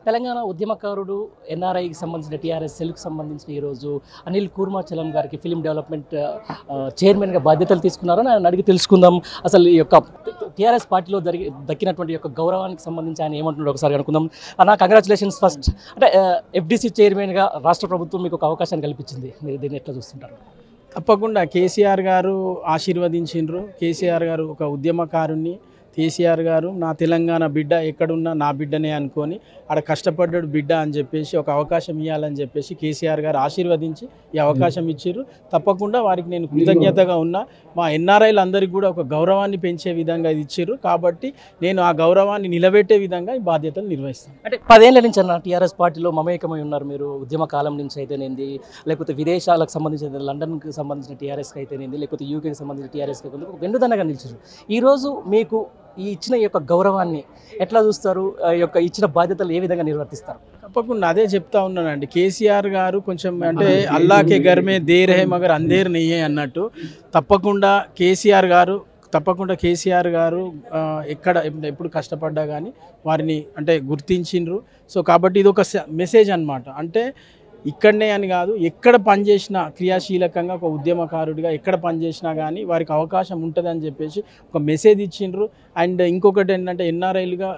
తెలంగాణ ఉద్యమకారుడు ఎన్ఆర్ఐకి సంబంధించిన టీఆర్ఎస్ సెల్కి సంబంధించిన ఈరోజు అనిల్ కూర్మాచలం గారికి ఫిలిం డెవలప్మెంట్ ఆ, చైర్మన్గా బాధ్యతలు తీసుకున్నారని ఆయన అడిగి తెలుసుకుందాం అసలు ఈ యొక్క టీఆర్ఎస్ పార్టీలో జరిగి దక్కినటువంటి యొక్క గౌరవానికి సంబంధించి ఆయన ఏమంటున్నాడు ఒకసారి అనుకుందాం అన్న కంగ్రాచులేషన్స్ ఫస్ట్ అంటే ఎఫ్డీసీ చైర్మన్గా రాష్ట్ర ప్రభుత్వం మీకు ఒక అవకాశాన్ని కల్పించింది మీరు దీన్ని ఎట్లా చూస్తుంటారు తప్పకుండా కేసీఆర్ గారు ఆశీర్వదించిండ్రు కేసీఆర్ గారు ఒక ఉద్యమకారుణ్ణి కేసీఆర్ గారు నా తెలంగాణ బిడ్డ ఎక్కడున్నా నా బిడ్డనే అనుకొని ఆడ కష్టపడ్డాడు బిడ్డ అని చెప్పేసి ఒక అవకాశం ఇవ్వాలని చెప్పేసి కేసీఆర్ గారు ఆశీర్వదించి ఈ అవకాశం ఇచ్చారు తప్పకుండా వారికి నేను కృతజ్ఞతగా ఉన్నా మా ఎన్ఆర్ఐలు అందరికీ కూడా ఒక గౌరవాన్ని పెంచే విధంగా ఇది ఇచ్చారు కాబట్టి నేను ఆ గౌరవాన్ని నిలబెట్టే విధంగా ఈ బాధ్యతలు నిర్వహిస్తాను అంటే పదేళ్ల నుంచి అన్న టీఆర్ఎస్ పార్టీలో మమేకమై ఉన్నారు మీరు ఉద్యమ కాలం నుంచి అయితేనేంది లేకపోతే విదేశాలకు సంబంధించిన లండన్కి సంబంధించిన టీఆర్ఎస్కి అయితేనేంది లేకపోతే యూకేకి సంబంధించిన టీఆర్ఎస్కి అయితే ఒక వెన్నుదన్నగా నిలిచారు ఈరోజు మీకు ఈ ఇచ్చిన ఈ యొక్క గౌరవాన్ని ఎట్లా చూస్తారు ఆ యొక్క ఇచ్చిన బాధ్యతలు ఏ విధంగా నిర్వర్తిస్తారు తప్పకుండా అదే చెప్తా ఉన్నానండి కేసీఆర్ గారు కొంచెం అంటే అల్లాకే గర్మే దేర్ హే మగర్ అందేర్ నెయ్యే అన్నట్టు తప్పకుండా కేసీఆర్ గారు తప్పకుండా కేసీఆర్ గారు ఆ, ఎక్కడ ఎప్పుడు కష్టపడ్డా కానీ వారిని అంటే గుర్తించిండ్రు సో కాబట్టి ఇది ఒక మెసేజ్ అన్నమాట అంటే ఇక్కడనే అని కాదు ఎక్కడ పనిచేసినా క్రియాశీలకంగా ఒక ఉద్యమకారుడిగా ఎక్కడ పనిచేసినా కానీ వారికి అవకాశం ఉంటుందని చెప్పేసి ఒక మెసేజ్ ఇచ్చిండ్రు అండ్ ఇంకొకటి ఏంటంటే ఎన్ఆర్ఐలుగా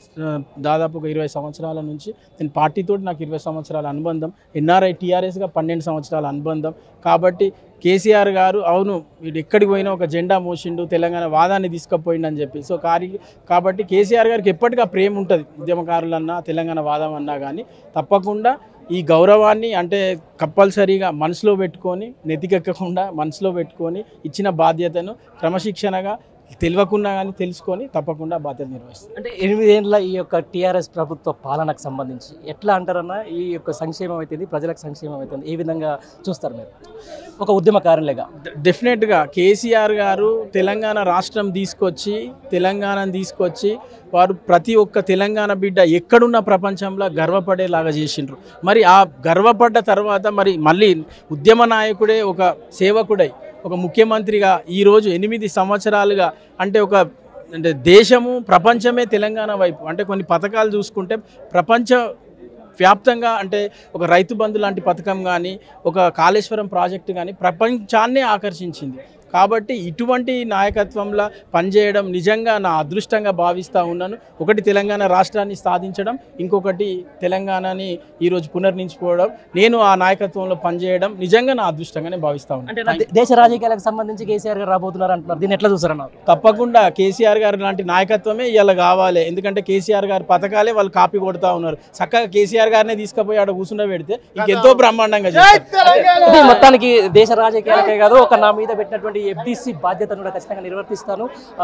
దాదాపు ఒక ఇరవై సంవత్సరాల నుంచి నేను పార్టీతో నాకు ఇరవై సంవత్సరాల అనుబంధం ఎన్ఆర్ఐ టీఆర్ఎస్గా పన్నెండు సంవత్సరాల అనుబంధం కాబట్టి కేసీఆర్ గారు అవును వీడు ఎక్కడికి పోయినా ఒక జెండా మోసిండు తెలంగాణ వాదాన్ని తీసుకుపోయిండు అని చెప్పి సో కారి కాబట్టి కేసీఆర్ గారికి ఎప్పటికీ ఆ ప్రేమ ఉంటుంది ఉద్యమకారులన్నా తెలంగాణ వాదం అన్నా కానీ తప్పకుండా ఈ గౌరవాన్ని అంటే కంపల్సరీగా మనసులో పెట్టుకొని నెతికెక్కకుండా మనసులో పెట్టుకొని ఇచ్చిన బాధ్యతను క్రమశిక్షణగా తెలియకున్నా కానీ తెలుసుకొని తప్పకుండా బాధ్యత నిర్వహిస్తాను అంటే ఎనిమిదేళ్ళ ఈ యొక్క టీఆర్ఎస్ ప్రభుత్వ పాలనకు సంబంధించి ఎట్లా అంటారన్నా ఈ యొక్క సంక్షేమం అవుతుంది ప్రజలకు సంక్షేమం అవుతుంది ఏ విధంగా చూస్తారు మీరు ఒక ఉద్యమకారునిగా డెఫినెట్గా కేసీఆర్ గారు తెలంగాణ రాష్ట్రం తీసుకొచ్చి తెలంగాణను తీసుకొచ్చి వారు ప్రతి ఒక్క తెలంగాణ బిడ్డ ఎక్కడున్న ప్రపంచంలో గర్వపడేలాగా చేసిండ్రు మరి ఆ గర్వపడ్డ తర్వాత మరి మళ్ళీ ఉద్యమ నాయకుడే ఒక సేవకుడై ఒక ముఖ్యమంత్రిగా ఈరోజు ఎనిమిది సంవత్సరాలుగా అంటే ఒక అంటే దేశము ప్రపంచమే తెలంగాణ వైపు అంటే కొన్ని పథకాలు చూసుకుంటే ప్రపంచ వ్యాప్తంగా అంటే ఒక రైతు బంధు లాంటి పథకం కానీ ఒక కాళేశ్వరం ప్రాజెక్టు కానీ ప్రపంచాన్నే ఆకర్షించింది కాబట్టి ఇటువంటి నాయకత్వంలో పనిచేయడం నిజంగా నా అదృష్టంగా భావిస్తూ ఉన్నాను ఒకటి తెలంగాణ రాష్ట్రాన్ని సాధించడం ఇంకొకటి తెలంగాణని ఈరోజు పునర్నించుకోవడం నేను ఆ నాయకత్వంలో పనిచేయడం నిజంగా నా అదృష్టంగానే భావిస్తూ అంటే ఉన్నాను నా దేశ రాజకీయాలకు సంబంధించి కేసీఆర్ గారు రాబోతున్నారు అంటున్నారు దీన్ని ఎట్లా చూసారన్నారు తప్పకుండా కేసీఆర్ గారు లాంటి నాయకత్వమే ఇలా కావాలి ఎందుకంటే కేసీఆర్ గారి పథకాలే వాళ్ళు కాపీ కొడతా ఉన్నారు చక్కగా కేసీఆర్ గారినే తీసుకుపోయి ఆడ కూర్చుండ పెడితే ఇంకెంతో బ్రహ్మాండంగా చేస్తారు ఇది మొత్తానికి దేశ రాజకీయాలకే కాదు ఒక నా మీద పెట్టినటువంటి ఎఫ్డిసి బాధ్యతను కూడా ఖచ్చితంగా నిర్వర్తిస్తాను ఆ,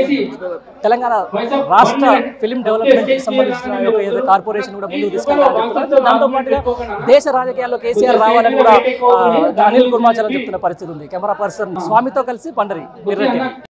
తెలంగాణ రాష్ట్ర ఫిలిం డెవలప్మెంట్ కి సంబంధించిన యొక్క ఏదో కార్పొరేషన్ కూడా ముందుకు తీసుకెళ్తారని చెప్తున్నారు దాంతో పాటుగా దేశ రాజకీయాల్లో కేసీఆర్ రావాలని కూడా ఆ, అనిల్ కుర్మాచలం చెప్తున్న పరిస్థితి ఉంది కెమెరా పర్సన్ స్వామితో కలిసి పండరి